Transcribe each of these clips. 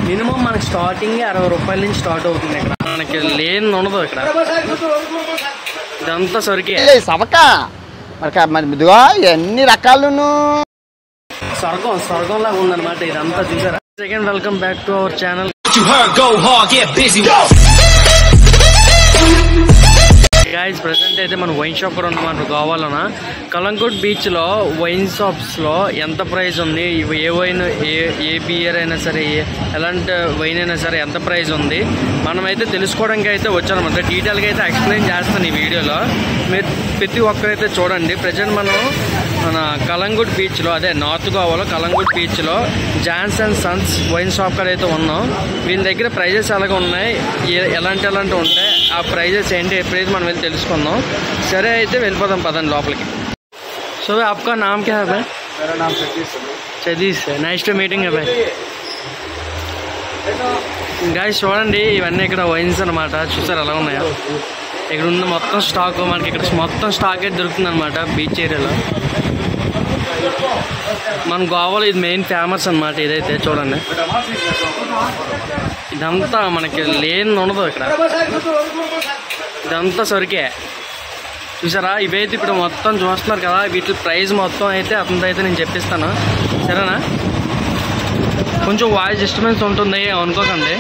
Minimum మనకి starting అరవై రూపాయల నుంచి స్టార్ట్ అవుతుంది ఇక్కడ మనకి లేని ఉండదు ఇక్కడ ఇదంతా సరికే ఏ సవక మరి కా- మరి ఇదిగో ఎన్ని రకాలును స్వర్గం స్వర్గం లాగా ఉందన్నమాట ఇదంతా చూసారా second welcome back to our channel you heard, go hard, get busy. Guys present అయితే మన వైన్ షాప్ కూడా ఉన్నమాట గోవాలోన కలంకోట్ బీచ్ లో వైన్ షాప్స్ లో ఎంత ప్రైస్ ఉంది ఇవి ఏ వైన్ ఏ ఏ బియర్ అయినా సరే ఏ- ఎలాంటి వైన్ అయినా సరే ఎంత ప్రైస్ ఉంది మనమైతే తెలుసుకోవడానికి అయితే వచ్చానమాట డీటెయిల్గా అయితే ఎక్స్ప్లెయిన్ చేస్తాను ఈ వీడియోలో మీరు ప్రతి ఒక్కరైతే చూడండి ప్రజెంట్ మనం మన కలంగుట్ బీచ్లో అదే నార్త్ గోవాలో కలంగుట్ బీచ్లో John's and Sons wine shop కాడ అయితే ఉన్నాం వీళ్ళ దగ్గర ప్రైజెస్ ఎలాగ ఉన్నాయి ఏ- ఎలాంటి ఎలాంటి ఉంటాయి ఆ ప్రైజెస్ ఏంటి ప్రైజ్ మనం వెళ్ళి తెలుసుకుందాం సరే అయితే వెళ్ళిపోదాం పదండి లోపలికి సో आपका नाम क्या है भाई मेरा नाम सतीश చదీస్ నైస్ టు మీటింగ్ భాయ్ గాయస్ చూడండి ఇవన్నీ ఇక్కడ వైన్స్ అనమాట చూసారు ఎలా ఉన్నాయో ఇక్కడ ఉన్న మొత్తం స్టాక్ మనకి ఇక్కడ మొత్తం స్టాక్ అయితే దొరుకుతుంది అనమాట బీచ్ ఏరియాలో మన గోవాలో ఇది మెయిన్ ఫేమస్ అనమాట ఇదైతే చూడండి ఇదంతా మనకి లేని ఉండదు ఇక్కడ ఇదంతా సరికే చూసారా ఇవైతే ఇప్పుడు మొత్తం చూస్తున్నారు కదా వీటి ప్రైస్ మొత్తం అయితే అతనితో అయితే నేను చెప్పిస్తాను సరేనా కొంచెం వాయిస్ డిస్టర్బెన్స్ ఉంటుంది అనుకోకండి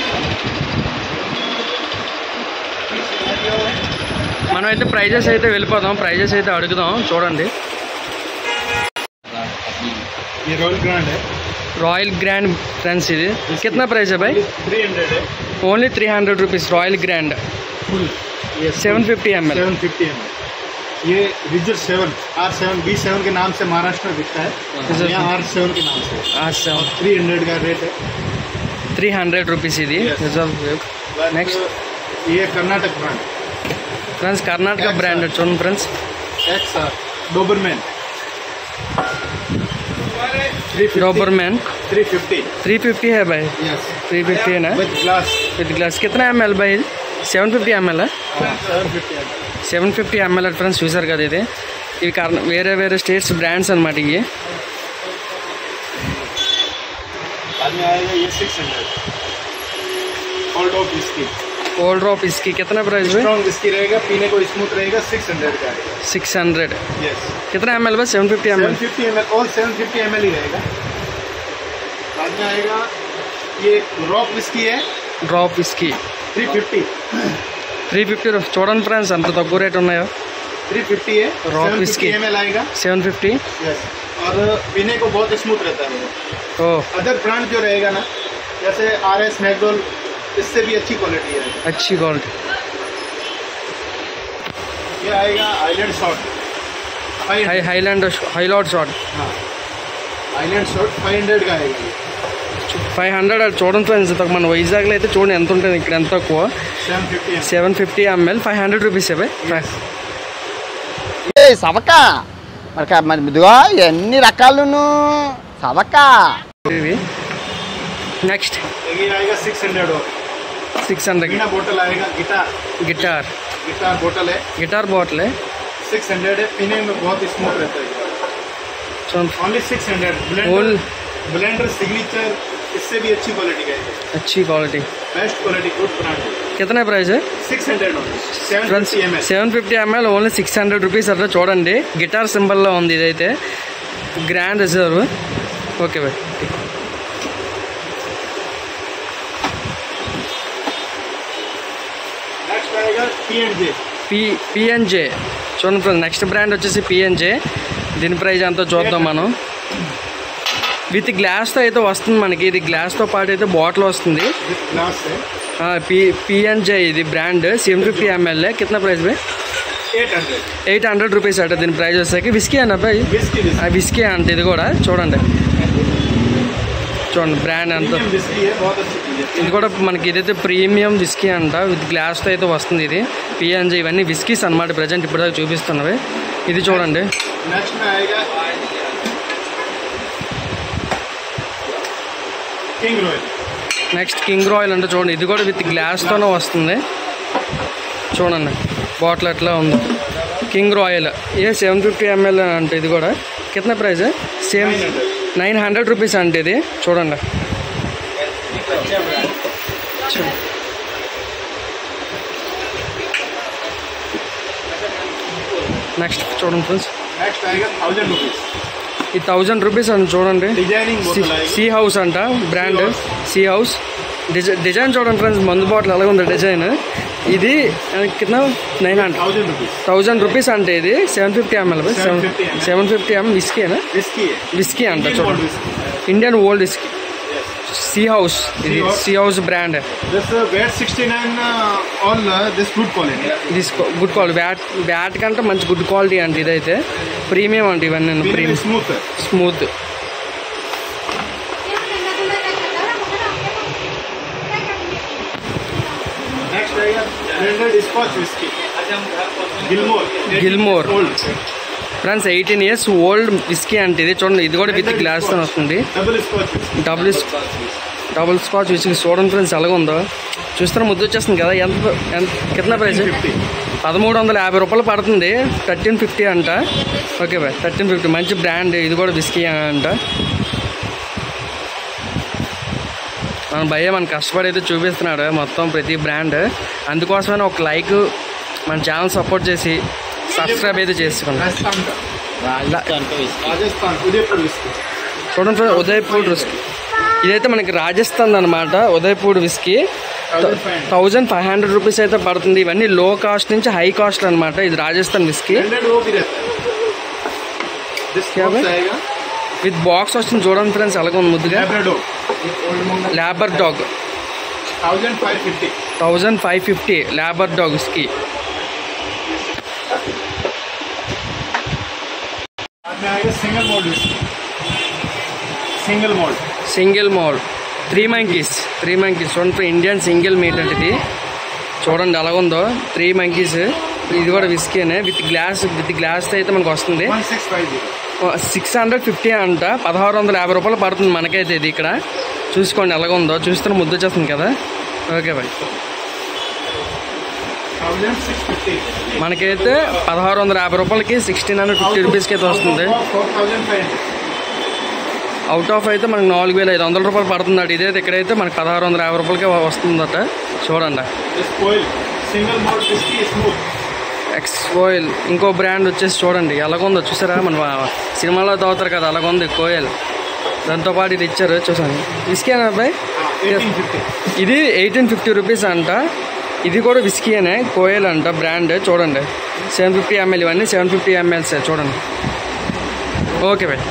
మనం అయితే ప్రైజెస్ అయితే వెళ్ళిపోదాం ప్రైజెస్ అయితే అడుగుదాం చూడండి ये रोल ग्रांड है రాయల్ గ్రాండ్ ఫ్రెండ్స్ ఇది కిतना ప్రైస్ है भाई थ्री हंड्रेड है only three hundred rupees Royal Grand ये seven fifty ML seven fifty M ये reserve seven R seven B seven के नाम से महाराष्ट्र में बिकता है Reserve यहाँ आर सेवन के नाम से और थ्री हंड्रेड का रेट है త్రీ హండ్రెడ్ రూపీస్ ఇది Yes. Reserve Next. ये Karnataka brand friends Karnataka brand చూడండి friends X Doberman Doberman three fifty three fifty है भाई यस थ्री फिफ्टी है ना विथ ग्लास विद ग्लास कितना एम एल भाई seven fifty ML seven fifty seven fifty ML friends చూసారు కదా ఇది ఇవి కర్ణ వేరే వేరే స్టేట్స్ బ్రాండ్స్ అనమాట ఇవి बाद में आएगा ये six hundred cold of whisky cold drop इसकी कितना प्राइस है स्ट्रॉन्ग विस्की रहेगा पीने को स्मूथ रहेगा सिक्स हंड्रेड का सिक्स हंड्रेड यस कितना एम एल भाई seven fifty M seven L fifty M L और सेवन फिफ्टी एम एल ही रहेगा बाद में आएगा ये रॉक विस्की है డ్రాప్ ఇస్కి थ्री फिफ्टी త్రీ ఫిఫ్టీ చూడండి ఫ్రెండ్స్ అంత తక్కువ రేట్ ఉన్నాయో थ्री फिफ्टी है Rock seven whiskey. Fifty M L आएगा సెవెన్ ఫిఫ్టీ यस और पीने को बहुत स्मूथ रहता है वो ఓ अदर ब्रांड जो रहेगा ना जैसे आर एस मैकडोल इससे भी अच्छी क्वालिटी है अच्छी क्वालिटी ये आएगा island shot high highland highland shot हाँ आइलैंड शॉट फाइव हंड्रेड का आएगा ये ఫైవ్ హండ్రెడ్ అది చూడండి ఫ్రెండ్స్ ఇంతకు మన వైజాగ్లో అయితే చూడండి ఎంత ఉంటుంది ఇక్కడ ఎంత తక్కువ seven fifty seven fifty ML five hundred rupees బాయ్ ఏ సవక మరి కా- మరి ఇదిగో ఎన్ని రకాలును సవక ఇవి నెక్స్ట్ ये आएगा सिक्स हंड्रेड और సిక్స్ హండ్రెడ్ बिना बोतल आएगा गिटार गिटार गिटार बोतल है गिटार बॉटल है सिक्स हंड्रेड है पीने में बहुत स्मूथ रहता है सुन only six hundred All- blender blender signature इससे भी अच्छी क्वालिटी का है अच्छी quality best quality good brand है कितना प्राइस है six hundred seven friends fifty ML seven fifty ML only six hundred rupees అట్లా చూడండి గిటార్ సింబల్లో ఉంది ఇదైతే గ్రాండ్ రిజర్వ్ ఓకే బాయ్ నెక్స్ట్ ఆएगा పీఎన్జే పి పిఎన్జే చూడండి ఫ్రెండ్స్ నెక్స్ట్ బ్రాండ్ వచ్చేసి పిఎన్జే దీని ప్రైస్ ఎంతో చూద్దాం మనం విత్ గ్లాస్తో అయితే వస్తుంది మనకి ఇది గ్లాస్తో పాటు అయితే బాటిల్ వస్తుంది విత్ గ్లాస్ है పి పిఎన్జే ఇది బ్రాండ్ సెవెన్ ఫిఫ్టీ ఎంఎల్ కిतना ప్రైస్ బాయ్ eight hundred eight hundred rupees అట దీని ప్రైస్ వచ్చేసరికి విస్కీ అన్న బాయ్ విస్కీ ఆ విస్కీ అంటే ఇది కూడా చూడండి చూడండి బ్రాండ్ అంత प्रीमियम विस्की है बहुत अच्छी चीज़ है ఇది కూడా మనకి ఇదైతే ప్రీమియం విస్కీ అంట విత్ గ్లాస్తో అయితే వస్తుంది ఇది పిఎన్జీ ఇవన్నీ విస్కీస్ అనమాట ప్రజెంట్ ఇప్పుడు దాకా చూపిస్తున్నవి ఇది చూడండి नेक्स्ट में आएगा King Royal next King Royal అంటే చూడండి ఇది కూడా విత్ గ్లాస్తోనే వస్తుంది చూడండి బాటిల్ ఎట్లా ఉంది కింగ్ రాయల్ ఏ సెవెన్ ఫిఫ్టీ ఎంఎల్ అంటే ఇది కూడా కిतना price same nine hundred rupees అంటే ఇది చూడండి నెక్స్ట్ చూడండి ఫ్రెండ్స్ नेक्स्ट आएगा थाउजेंड रुपीज ఈ థౌజండ్ రూపీస్ అని చూడండి डिजाइनिंग बोतल आएगा సీ హౌస్ అంట బ్రాండ్ సీ హౌస్ డిజై డిజైన్ చూడండి ఫ్రెండ్స్ మందు బాటిల్ ఎలా ఉంది డిజైన్ ఇది కింద nine hundred thousand rupees thousand rupees అంటే ఇది seven fifty ML 750 ml. Seven fifty ML విస్కీనా इसकी है విస్కీ అంట Indian చూడండి gold whiskey. Indian old whisky Sea House ఇది Sea House. Sea House brand This uh, VAT 69 uh, all uh, this good quality. ఇది good quality VAT VAT కంటే మంచి good quality అంటే ఇదైతే ప్రీమియం అంటే ఇవన్నీ Premium premium is smooth. Smooth Next आएगा blended Scotch whiskey. Gilmore. 18 Gilmore. Old. Friends eighteen years old whisky అంటే ఇది చూడండి ఇది కూడా విత్ గ్లాస్ తో వస్తుంది Double Scotch whiskey. Double double Scotch whisky చూడండి ఫ్రెండ్స్ ఎలాగ ఉందో చూస్తారా ముద్దు వచ్చేస్తుంది కదా ఎంత ఎంత కింద ప్రైస్ 50. పదమూడు వందల యాభై రూపాయలు పడుతుంది థర్టీన్ ఫిఫ్టీ అంట ఓకే బాయ్ థర్టీన్ ఫిఫ్టీ మంచి బ్రాండ్ ఇది కూడా విస్కీ అంట మన భయ్య మన కష్టపడి అయితే చూపిస్తున్నాడు మొత్తం ప్రతి బ్రాండ్ అందుకోసమే ఒక లైక్ మన ఛానల్ సపోర్ట్ చేసి సబ్స్క్రైబ్ అయితే చేసుకోండి राजस्थान का राजस्थान उदयपुर whiskey. చూడండి ఫ్రెండ్స్ ఉదయపూర్ విస్కీ ఇదైతే మనకి రాజస్థాన్ అనమాట Udaipur whisky 1500. Thousand five hundred rupees అయితే పడుతుంది ఇవన్నీ లో కాస్ట్ నుంచి హై కాస్ట్ అనమాట ఇది రాజస్థాన్ విస్కీ Blended वो भी रहता है. This क्या box भाई? आएगा విత్ బాక్స్ వస్తుంది చూడండి ఫ్రెండ్స్ ఎలాగ ఉంది ముద్దుగా Labrador. Labrador Thousand five fifty. Thousand five fifty Labrador whisky बाद में आएगा single malt whiskey. Single malt single malt Three Monkeys Three Monkeys చూడండి ఇండియన్ సింగిల్ మీట్ అంటే ఇది చూడండి ఎలా ఉందో త్రీ మంకీస్ ఇది కూడా విస్కీనే విత్ గ్లాస్ విత్ గ్లాస్ అయితే మనకు వస్తుంది one six five zero six hundred fifty అంట పదహారు వందల యాభై రూపాయలు పడుతుంది మనకైతే ఇది ఇక్కడ చూసుకోండి ఎలాగ ఉందో చూస్తున్న ముద్దు వచ్చేస్తుంది కదా ఓకే బాయ్ थाउजेंड सिक्स फिफ्टी మనకైతే పదహారు వందల యాభై రూపాయలకి సిక్స్టీన్ హండ్రెడ్ ఫిఫ్టీ రూపీస్కి అయితే వస్తుంది four thousand five hundred out of అయితే మనకు నాలుగు వేల ఐదు వందల రూపాయలు పడుతుందట ఇదైతే ఇక్కడైతే మనకు పదహారు వందల యాభై రూపాయలకి వస్తుందట చూడండి स्पोइल सिंगल मोल्ड whiskey स्मूथ ఎక్స్ కోయల్ ఇంకో బ్రాండ్ వచ్చేసి చూడండి ఎలాగుందో చూసారా మన సినిమాలో తాగుతారు కదా అలాగుంది కోయల్ దాంతోపాటు ఇది ఇచ్చారు చూసాను విస్కీనా అబ్బాయి एटीन फिफ्टी ఇది ఎయిటీన్ ఫిఫ్టీ రూపీస్ అంట ఇది కూడా విస్కీనే కోయల్ అంట బ్రాండ్ చూడండి సెవెన్ ఫిఫ్టీ ఎంఎల్ ఇవన్నీ సెవెన్ ఫిఫ్టీ ఎంఎల్స్ చూడండి ఓకే బాయ్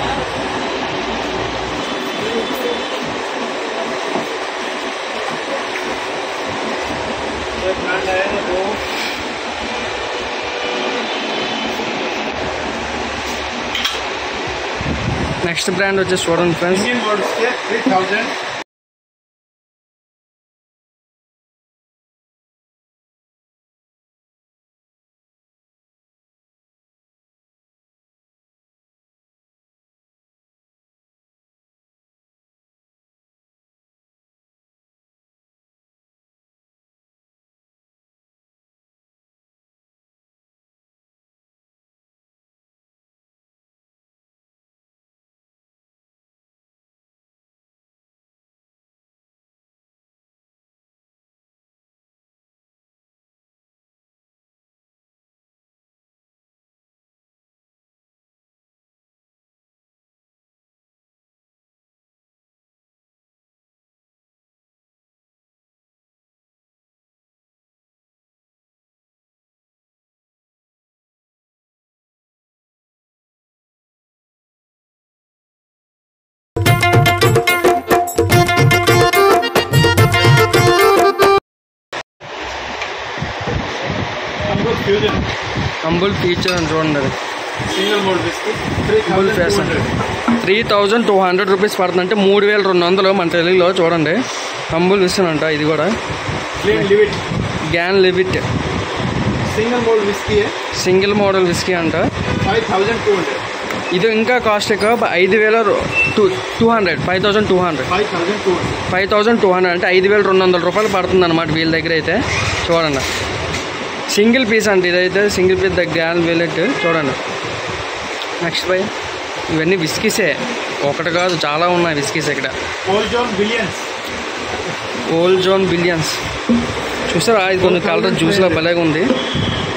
ब्रांड आएगा वो నెక్స్ట్ బ్రాండ్ వచ్చేసి చూడండి ఫ్రెండ్స్ इंडियन मोल्ड के थ्री थाउजेंड हमको फ्यूजन అంబుల్ ఫీచర్ అని చూడండి అది single malt whiskey three Full thousand face two and- hundred three thousand two hundred rupees పడుతుంది అంటే మూడు వేల రెండు వందలు మన తెలుగులో చూడండి అంబుల్ విస్తానంట ఇది కూడా Glenlivet Glenlivet single malt whiskey है సింగిల్ మోడల్ విస్కీ అంట फाइव थाउजेंड टू हंड्रेड ఇది ఇంకా కాస్ట్ ఎక్కువ ఐదు వేల two two hundred five thousand two hundred five thousand two hundred five thousand two hundred అంటే ఐదు వేల రెండు వందల రూపాయలు పడుతుంది అనమాట వీళ్ళ దగ్గర అయితే చూడండి సింగిల్ పీస్ అంటే ఇదైతే single piece the Glenlivet చూడండి నెక్స్ట్ బై ఇవన్నీ విస్కీసే ఒకటి కాదు చాలా ఉన్నాయి విస్కీస్ ఇక్కడ Paul John Williams old John Williams చూసారా ఇది కొంచెం కలర్ జ్యూస్లో భలేగా ఉంది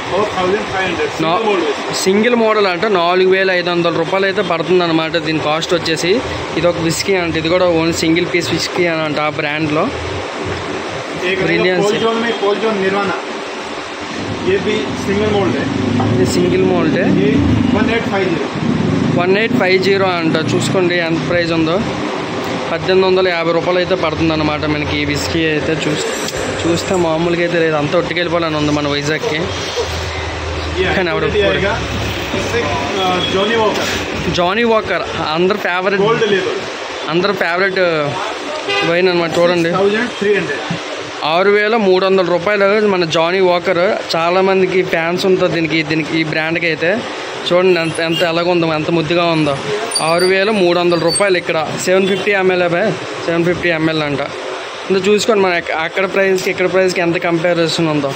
फोर थाउजेंड फाइव हंड्रेड నా सिंगल मोल्ड विस्की సింగిల్ మోడల్ అంటే నాలుగు వేల ఐదు వందల రూపాయలు అయితే పడుతుంది అనమాట దీని కాస్ట్ వచ్చేసి ఇది ఒక విస్కీ అంటే ఇది కూడా ఓన్లీ సింగిల్ పీస్ విస్కీ అని అంట ఆ బ్రాండ్లో एक Brilliance कोल है। जोन में कोल जोन निर्वाणा ये भी सिंगल मोल्ड है ఇది సింగిల్ మోల్టే ये one eight five zero one eight five zero అంట చూసుకోండి ఎంత ప్రైస్ ఉందో పద్దెనిమిది వందల యాభై రూపాయలు అయితే పడుతుంది అనమాట మనకి ఈ విస్కీ అయితే చూస్ చూస్తే మామూలుగా అయితే లేదు అంతా ఒట్టుకెళ్ళిపోవాలని ఉంది మన వైజాగ్కి ये Can I order quality four? आएगा इससे जॉनी वॉकर జానీ వాకర్ అందరు ఫేవరెట్ गोल्ड लेवल అందరు ఫేవరెట్ వైన్ అనమాట చూడండి थाउजेंड थ्री हंड्रेड ఆరు వేల మూడు వందల రూపాయలు మన జానీ వాకర్ చాలా మందికి ఫ్యాన్స్ ఉంటుంది దీనికి దీనికి ఈ బ్రాండ్కి అయితే చూడండి ఎంత ఎంత ఎలాగుందో ఎంత ముద్దుగా ఉందో ఆరు వేల మూడు వందల రూపాయలు ఇక్కడ సెవెన్ ఫిఫ్టీ ఎంఎల్ అబ్బాయి సెవెన్ ఫిఫ్టీ ఎంఎల్ అంట ఇంకా చూసుకోండి మన ఎక్క- అక్కడ ప్రైస్కి ఇక్కడ ప్రైస్కి ఎంత కంపారిజన్ ఉందో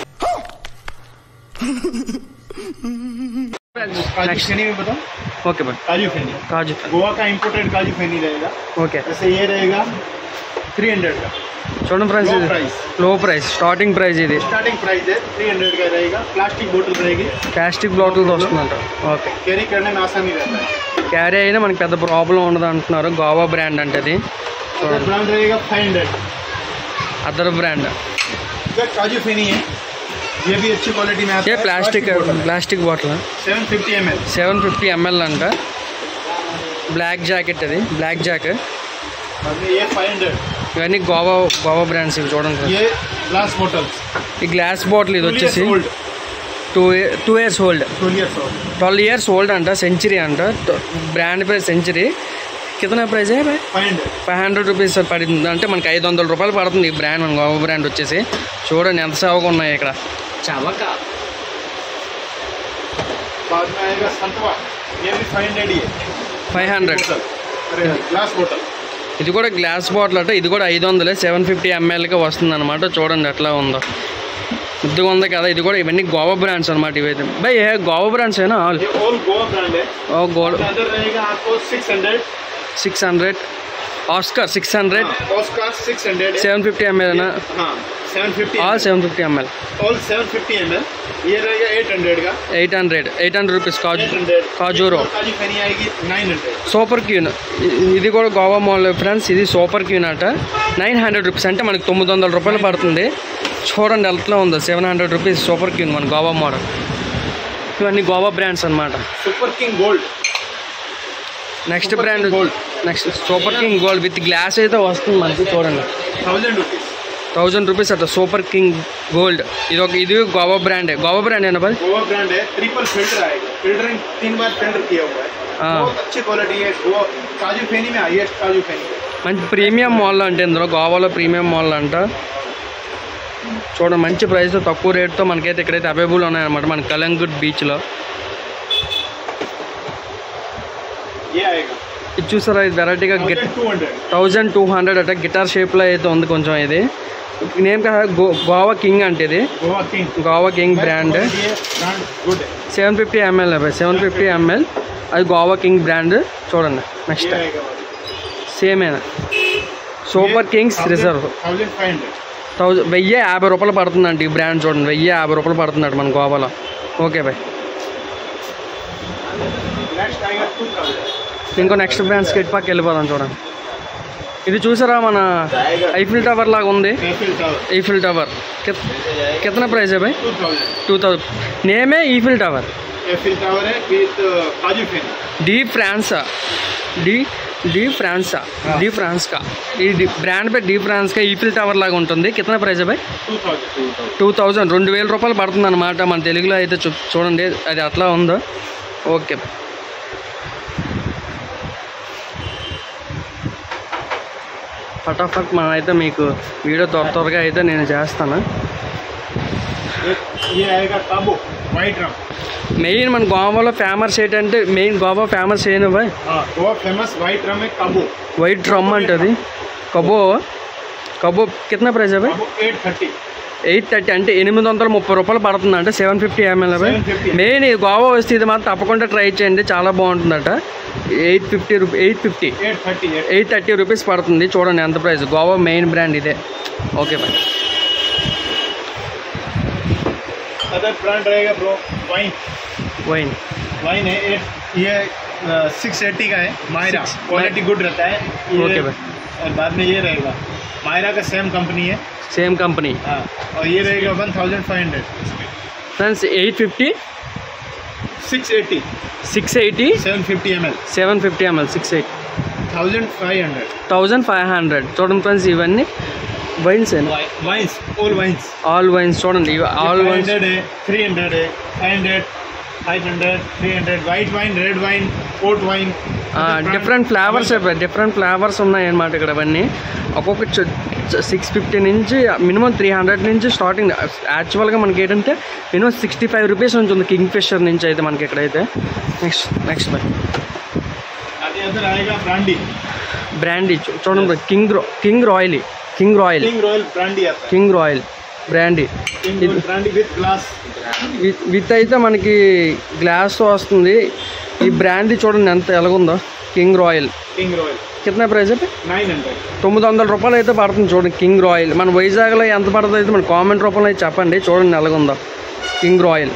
काजू फेनी में बताओ ఓకే బాయ్ काजू फेनी కాజు गोवा का इम्पोर्टेड काजू फेनी रहेगा ఓకే जैसे ये रहेगा थ्री हंड्रेड का చూడండి ప్రైస్ लो ఇది price low price starting price ఇది स्टार्टिंग प्राइस है थ्री हंड्रेड का रहेगा प्लास्टिक बोतल रहेगी ప్లాస్టిక్ బాటిల్తో వస్తుందంట ఓకే कैरी करने में आसानी रहता है క్యారీ అయినా మనకి పెద్ద ప్రాబ్లం ఉండదు అంటున్నారు గోవా బ్రాండ్ అంటే అది अदर ब्रांड रहेगा फाइव हंड्रेड అదర్ బ్రాండ్ इधर काजू फेनी है ये भी अच्छी क्वालिटी में आता ఏ है plastic plastic bottle seven fifty M L seven fifty ML అంట బ్లాక్ జాకెట్ అది బ్లాక్ జాక్ ये फाइव हंड्रेड ఇవన్నీ గోవా గోవా బ్రాండ్స్ ఇవి చూడండి ये ग्लास बोटल्स ఈ గ్లాస్ బాటిల్ ఇది వచ్చేసి old two two years old two years old twelve years old అంట సెంచరీ అంట బ్రాండ్ పేరు సెంచరీ కితనా ప్రైస్ ఏ five hundred five hundred rupees పడింది అంటే మనకి ఐదు వందల రూపాయలు పడుతుంది ఈ బ్రాండ్ మన గోవా బ్రాండ్ వచ్చేసి చూడండి ఎంత సేవగా ఉన్నాయి ఇక్కడ చవక बाद में आएगा संतवा ये भी फाइव हंड्रेड ही है ఫైవ్ హండ్రెడ్ बोतल अरे ग्लास बोतल ఇది కూడా గ్లాస్ బాటిల్ అట ఇది కూడా ఐదు వందలే సెవెన్ ఫిఫ్టీ ఎంఎల్కి వస్తుంది అనమాట చూడండి ఎట్లా ఉందో ముద్దుగా ఉంది కదా ఇది కూడా ఇవన్నీ గోవా బ్రాండ్స్ అనమాట ఇవైతే బై ఏ గోవా బ్రాండ్స్ అయినా ఆల్ ये ऑल गोवा ब्रांड है ఓ గోల్ अदर रहेगा आपको six hundred six hundred Oscar six hundred Oscar six hundred seven fifty ML అయినా हाँ seven fifty all seven fifty ML all seven fifty M L ये रहेगा एट हंड्रेड का eight hundred eight hundred rupees kaju eight hundred కాజూరో काजू फनी आएगी nine hundred super queen ఇ- ఇది కూడా గోవా మాల్ ఫ్రెండ్స్ ఇది సూపర్ క్యూన్ అట నైన్ హండ్రెడ్ రూపీస్ అంటే మనకి తొమ్మిది వందల రూపాయలు పడుతుంది చూడండి ఎట్లా ఉందో seven hundred rupees super queen మన గోవా మోడల్ ఇవన్నీ గోవా బ్రాండ్స్ అనమాట super king gold next Super brand King Gold. Next super king gold with glass అయితే వస్తుంది మనకి చూడండి थाउजेंड रुपीज థౌజండ్ రూపీస్ అట సూపర్ కింగ్ గోల్డ్ ఇది ఒక ఇది గోవా బ్రాండే గోవా బ్రాండ్ ఏనా బాయ్ गोवा ब्रांड है ट्रिपल फिल्टर आएगा फिल्टरिंग तीन बार फिल्टर किया हुआ है हाँ। बहुत अच्छी क्वालिटी है गोवा काजू फेनी में हाईएस्ट काजू फेनी है మంచి ప్రీమియం మాల్ అంటే ఇందులో గోవాలో ప్రీమియం మాల్ అంట చూడండి మంచి ప్రైస్ తక్కువ రేట్తో మనకైతే ఇక్కడైతే అవైలబుల్ ఉన్నాయన్నమాట మన కలంగుడ్ బీచ్లో ये आएगा ఇది చూసారా ఇది వెరైటీగా గిట్ two hundred thousand two hundred అట గిటార్ షేప్లో అయితే ఉంది కొంచెం ఇది నేమ్ కదా గో గోవా కింగ్ అంటే ఇది Goa king Goa king brand brand good है seven fifty ML seven fifty ML అది గోవా కింగ్ బ్రాండ్ చూడండి నెక్స్ట్ ये आएगा సేమేనా super kings reserve thousand five hundred thousand వెయ్యి యాభై రూపాయలు పడుతుందండి ఈ బ్రాండ్ చూడండి వెయ్యి యాభై రూపాయలు పడుతుందండి మన గోవాలో ఓకే బాయ్ नेक्स्ट आएगा टू थाउजेंड ఇంకో నెక్స్ట్ బ్రాండ్ స్కెట్ పార్క్ వెళ్ళిపోదాం చూడండి ఇది చూసారా మన ఐఫిల్ టవర్ లాగా ఉంది एफिल टावर ఈఫిల్ టవర్ కితన ప్రైస్ है भाई टू थाउजेंड టూ థౌజండ్ నేమే ఈఫిల్ టవర్ एफिल टावर है with kaju feni de France de de France de France का ఈ డి బ్రాండ్ పే డి ఫ్రాన్స్ కా ఈఫిల్ టవర్ లాగా ఉంటుంది కితన ప్రైస్ బాయ్ टू थाउजेंड టూ థౌజండ్ రెండు వేల రూపాయలు పడుతుంది అనమాట మన తెలుగులో అయితే చూ చూడండి అది అట్లా ఉందో ఓకే ఫటాఫట్ మనం అయితే మీకు వీడియో త్వర త్వరగా అయితే నేను చేస్తాను ये आएगा काबू वाइट रम మెయిన్ మన గోవాలో ఫేమస్ ఏంటంటే మెయిన్ గోవా ఫేమస్ ఏంటి బాయ్ हाँ गोवा फेमस वाइट रम है काबू వైట్ డ్రమ్ అంటది కబో కబో కిतना ప్రైస్ है भाई काबू एट थर्टी ఎయిట్ థర్టీ అంటే ఎనిమిది వందల ముప్పై రూపాయలు పడుతుంది అంటే సెవెన్ ఫిఫ్టీ ఎంఎల్ 750. మెయిన్ ఈ గోవా వస్తే ఇది మాత్రం తప్పకుండా ట్రై చేయండి చాలా బాగుంటుందట eight fifty rupee eight fifty eight thirty eight eight thirty rupees పడుతుంది చూడండి ఎంత ప్రైస్ గోవా మెయిన్ బ్రాండ్ ఇదే ఓకే బాయ్ अदर ब्रांड रहेगा ब्रो वाइन వైన్ वाइन है ये ये सिक्स एट्टी का है मायरा Six- क्वालिटी गुड रहता है Okay, ये भाई। और बाद में ये रहेगा मायरा का सेम कंपनी है సేమ్ కంపెనీ हाँ और ये रहेगा one thousand five hundred friends eight fifty six eighty six eighty seven fifty M L seven fifty ML six eight thousand five hundred thousand five hundred చూడండి friends ఇవన్నీ wines wines all wines all wines చూడండి ఇవి all five wines hundred है three hundred है five hundred five hundred three hundred white wine red wine port wine different flavours different flavours ఉన్నాయి అన్నమాట ఇక్కడ అవన్నీ ఒక్కొక్క సిక్స్ ఫిఫ్టీ నుంచి మినిమం త్రీ హండ్రెడ్ నుంచి స్టార్టింగ్ యాక్చువల్గా మనకి ఏంటంటే మినిమం సిక్స్టీ ఫైవ్ రూపీస్ నుంచి ఉంది కింగ్ ఫిషర్ నుంచి అయితే మనకి ఇక్కడైతే నెక్స్ట్ నెక్స్ట్ బై आगे अंदर आएगा ब्रांडी బ్రాండీ చూడండి king king royal king royal king royal brandy आता है king royal brandy king royal brandy with glass with with అయితే మనకి గ్లాస్ వస్తుంది ఈ బ్రాండీ చూడండి ఎంత ఎలాగుందో కింగ్ రాయల్ किंग रॉयल కిतना ప్రైస్ అయితే नाइन हंड्रेड తొమ్మిది వందల రూపాయలు అయితే పడుతుంది చూడండి కింగ్ రాయల్ మన వైజాగ్లో ఎంత పడుతుంది అయితే మన కామెంట్ రూపంలో అయితే చెప్పండి చూడండి ఎలాగుందో కింగ్ రాయల్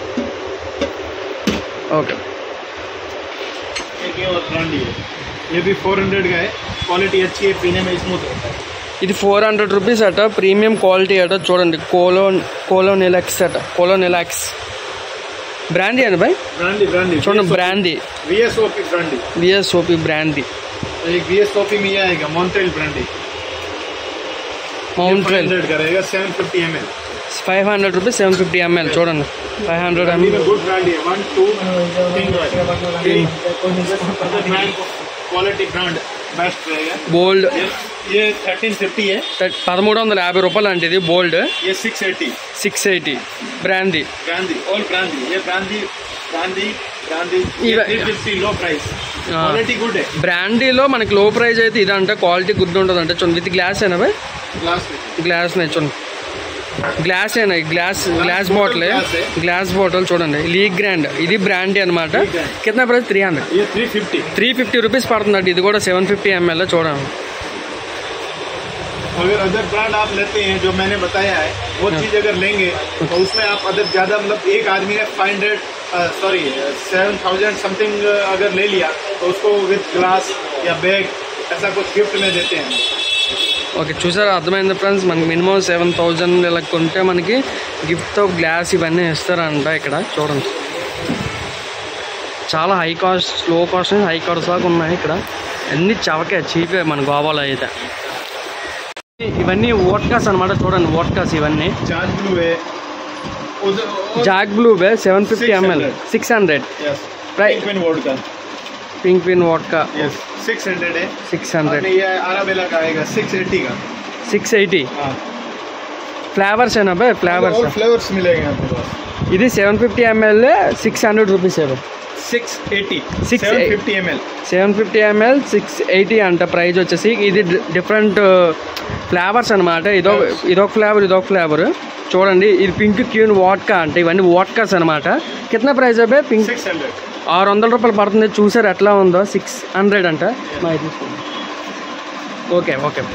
ఓకే एक ये और ब्रांडी है ये भी फोर हंड्रेड का है क्वालिटी अच्छी है पीने में स्मूथ रहता है ఇది ఫోర్ హండ్రెడ్ రూపీస్ అట ప్రీమియం క్వాలిటీ అట చూడండి కోలో కోలో నిలాక్స్ అట కోలో నిలాక్స్ బ్రాండీ అని బాయ్ ब्रांडी ब्रांडी చూడండి brandy V S O P brandy VS OP brandy एक वी एस ओ पी में ये आएगा मॉन्ट्रेल ब्रांडी మౌంట్రెల్ हंड्रेड का रहेगा seven fifty M L five hundred rupees seven fifty ML చూడండి ఫైవ్ హండ్రెడ్ ब्रांडी ఎంఎల్ में गुड ब्रांडी है one two king royal quality brand best रहेगा బోల్డ్ ये ये थर्टीन फिफ्टी है పదమూడు వందల యాభై రూపాయలు అంటే ఇది బోల్డ్ ये six eighty six eighty brandy brandy all brandy ये ब्रांडी ब्रांडी ब्रांडी ये- थ्री फिफ्टी लो प्राइस हाँ। क्वालिटी गुड है బ్రాండీలో మనకి లో ప్రైస్ అయితే ఇదంటే క్వాలిటీ గుడ్ ఉంటుంది అంటే చూడండి విత్ గ్లాస్ అయినా బాయ్ ग्लास గ్లాస్ చూడండి గ్లాస్ అయినా glass glass bottle bottle glass है। గ్లాస్ బాటిల్ చూడండి లీగ్ గ్రాండ్ ఇది బ్రాండీ అనమాట League Grand. కింద ప్రైస్ త్రీ హండ్రెడ్ ये three fifty three fifty rupees పడుతుందండి ఇది కూడా సెవెన్ ఫిఫ్టీ ఎంఎల్ చూడండి अगर अदर ब्रांड आप लेते हैं जो मैंने बताया है वो हाँ। चीज़ अगर लेंगे तो उसमें आप अदर ज़्यादा मतलब एक आदमी ने five hundred sorry seven thousand something अगर ले लिया तो उसको विद ग्लास या बैग ऐसा कुछ गिफ्ट में देते हैं ఓకే చూసారా అర్థమైంది ఫ్రెండ్స్ మనకి మినిమం సెవెన్ థౌజండ్ ఇలా కొంటే మనకి గిఫ్ట్తో గ్లాస్ ఇవన్నీ ఇస్తారంట ఇక్కడ చూడండి చాలా హై కాస్ట్ లో కాస్ట్ హై కాస్ట్ దాకా ఉన్నాయి ఇక్కడ అన్ని చవకే చీపే మన గోవాలో అయితే ఇవన్నీ ఓట్కాస్ అనమాట చూడండి ఓట్కాస్ ఇవన్నీ चार्ज ब्लू है उधर jack blue bay seven fifty ML 600. Six hundred yes Right. पिन वोड का పింక్ పిన్ వోట్కా यस सिक्स हंड्रेड है సిక్స్ और హండ్రెడ్ ये आराबेला का आएगा सिक्स एट्टी का సిక్స్ ఎయిటీ हाँ ఫ్లేవర్స్ అయినా బే ఫ్లేవర్స్ और फ्लेवर्स मिलेंगे आपके पास ఇది seven fifty ML six hundred rupees ఏ six eighty Six seven eight- fifty M L seven fifty ML six eighty అంట ప్రైస్ వచ్చేసి ఇది డిఫరెంట్ ఫ్లేవర్స్ అనమాట ఇదొక ఇదొక ఫ్లేవర్ ఇదొక ఫ్లేవర్ చూడండి ఇది పింక్ క్యూన్ వాట్కా అంటే ఇవన్నీ వాట్కాస్ అనమాట కిतना ప్రైస్ అబ్బే పింక్ सिक्स हंड्रेड ఆరు వందల రూపాయలు పడుతుంది చూసారు ఎట్లా ఉందో సిక్స్ హండ్రెడ్ అంట ఓకే ఓకే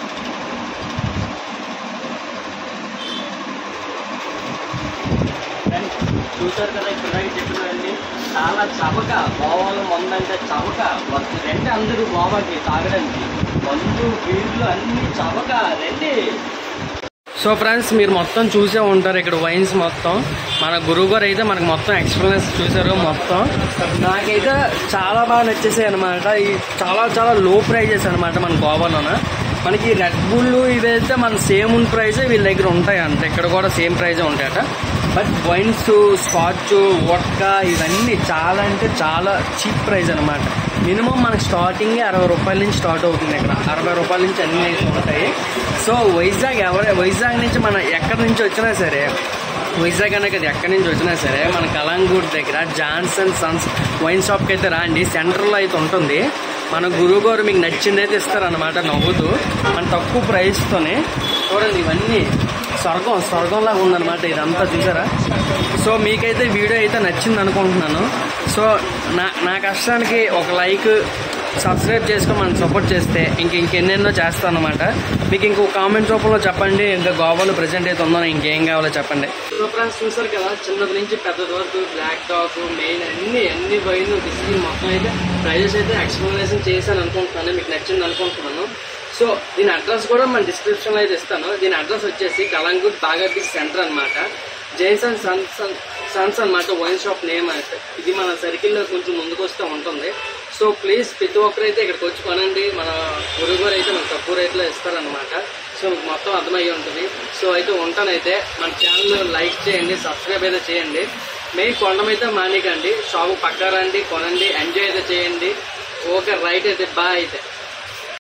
చూసారు కదా ఇక్కడ చెప్పినవన్నీ చాలా చవక గోవాలో మందు అంటే చవక రండి అందరూ గోవాకి తాగడానికి మందు బీర్లు అన్ని చవక రండి సో ఫ్రెండ్స్ మీరు మొత్తం చూసే ఉంటారు ఇక్కడ వైన్స్ మొత్తం మన గురువు గారు అయితే మనకు మొత్తం ఎక్స్పీరియన్స్ చూసారు మొత్తం నాకైతే చాలా బాగా నచ్చేసాయి అనమాట ఈ చాలా చాలా లో ప్రైజెస్ అనమాట మన గోవాలోన మనకి రెడ్ బుల్ ఇవైతే మన సేమ్ ఉన్న ప్రైజే వీళ్ళ దగ్గర ఉంటాయి అంట ఇక్కడ కూడా సేమ్ ప్రైజే ఉంటాయట బట్ వైన్స్ స్కాచ్ వడ్కా ఇవన్నీ చాలా అంటే చాలా చీప్ ప్రైస్ అనమాట మినిమం మనకి స్టార్టింగ్ అరవై రూపాయల నుంచి స్టార్ట్ అవుతుంది ఇక్కడ అరవై రూపాయల నుంచి అన్ని ఉంటాయి సో వైజాగ్ ఎవరు వైజాగ్ నుంచి మన ఎక్కడి నుంచి వచ్చినా సరే వైజాగ్ అనే కదా ఎక్కడి నుంచి వచ్చినా సరే మన కలంగూట్ దగ్గర జాన్సన్ సన్స్ వైన్ షాప్కి అయితే రాండి సెంటర్లో అయితే ఉంటుంది మన గురువు గారు మీకు నచ్చింది అయితే ఇస్తారనమాట నవ్వుతూ మన తక్కువ ప్రైస్తోనే చూడండి ఇవన్నీ స్వర్గం స్వర్గంలాగా ఉందన్నమాట ఇదంతా చూసారా సో మీకైతే వీడియో అయితే నచ్చింది అనుకుంటున్నాను సో నా నా కష్టానికి ఒక లైక్ సబ్స్క్రైబ్ చేసుకొని మనం సపోర్ట్ చేస్తే ఇంక ఇంకెన్నెన్నో చేస్తాను అనమాట మీకు ఇంకో కామెంట్ రూపంలో చెప్పండి ఇంకా గోవాలో ప్రజెంట్ అయితే ఉందో ఇంకేం కావాలో చెప్పండి సో ఫ్రెండ్స్ చూసారు కదా చిన్నది నుంచి పెద్దది వరకు బ్లాక్ టాక్ మెయిన్ అన్ని అన్ని వైన్ డిస్ప్లే మొత్తం అయితే ప్రైజెస్ అయితే ఎక్స్ప్లెనేషన్ చేశాను అనుకుంటున్నాను మీకు నచ్చింది అనుకుంటున్నాను సో దీని అడ్రస్ కూడా మన డిస్క్రిప్షన్లో అయితే ఇస్తాను దీని అడ్రస్ వచ్చేసి కలంగూట్ బాగా బీచ్ సెంటర్ అనమాట జైన్స్ అండ్ సన్స్ సన్స్ అనమాట వైన్ షాప్ నేమ్ అయితే ఇది మన సర్కిల్లో కొంచెం ముందుకు వస్తే ఉంటుంది సో ప్లీజ్ ప్రతి ఒక్కరైతే ఇక్కడికి వచ్చి కొనండి మన గురుగారు అయితే మన తక్కువ రేట్లో ఇస్తారనమాట సో మీకు మొత్తం అర్థమయ్యి ఉంటుంది సో అయితే ఉంటానైతే మన ఛానల్ లైక్ చేయండి సబ్స్క్రైబ్ అయితే చేయండి మెయిన్ కొండమైతే మానేకండి షాపు పక్కా రండి కొనండి ఎంజాయ్ అయితే చేయండి ఓకే రైట్ అయితే బాయ్ అయితే